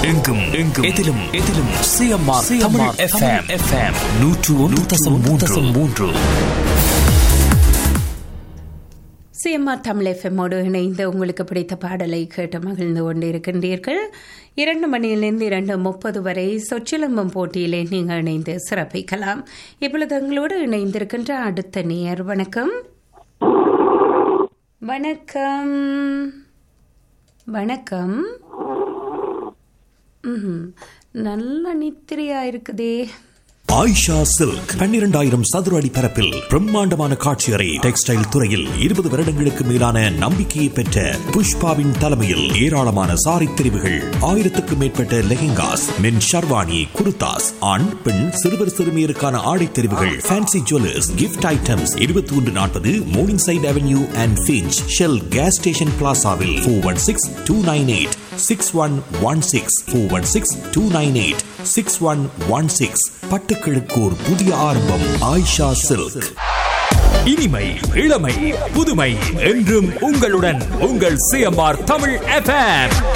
எங்கும் எங்கும் எதிலும் எதிலும் சிஎம்ஆர் தமிழ் எஃப்எம் எஃப்எம் நூற்று ஒன்று தசம் மூன்று தசம் மூன்று சிஎம்ஆர் தமிழ் எஃப்எம்மோடு இணைந்து உங்களுக்கு பிடித்த பாடலை கேட்டு மகிழ்ந்து கொண்டிருக்கின்றீர்கள் இரண்டு மணியிலிருந்து இரண்டு முப்பது வரை சொச்சிலம்பம் போட்டியிலே நீங்கள் இணைந்து சிறப்பிக்கலாம் இப்பொழுது எங்களோடு இணைந்திருக்கின்ற அடுத்த நேயர் வணக்கம் வணக்கம் வணக்கம் ம்ஹும். நல்ல நித்திரையா இருக்குதே ஆயிஷா சில்க் பன்னிரண்டாயிரம் சதுர அடி பரப்பில் பிரம்மாண்டமான காட்சி அறை டெக்ஸ்டைல் துறையில் இருபது வருடங்களுக்கு மேலான நம்பிக்கையை பெற்ற புஷ்பாவின் தலைமையில் ஏராளமான சாரி தெரிவுகள் ஆயிரத்துக்கும் மேற்பட்ட லெஹெங்காஸ் மென் ஷர்வானி குருதாஸ் ஆண் பெண் சிறுவர் சிறுமியருக்கான ஆடை தெரிவுகள் ஃபேன்சி ஜுவல்லர்ஸ் கிஃப்ட் ஐட்டம்ஸ் இருபத்தி ஒன்று நாற்பது Morningside Avenue and Finch Shell gas station பிளாசாவில் four one six two nine eight six one one six four one six two nine eight six one one six பட்டுக்கிழக்கு ஒரு புதிய ஆரம்பம் Ayesha silk இனிமை இளமை புதுமை என்றும் உங்களுடன் உங்கள் சிஎம்ஆர் தமிழ் எஃப்எம்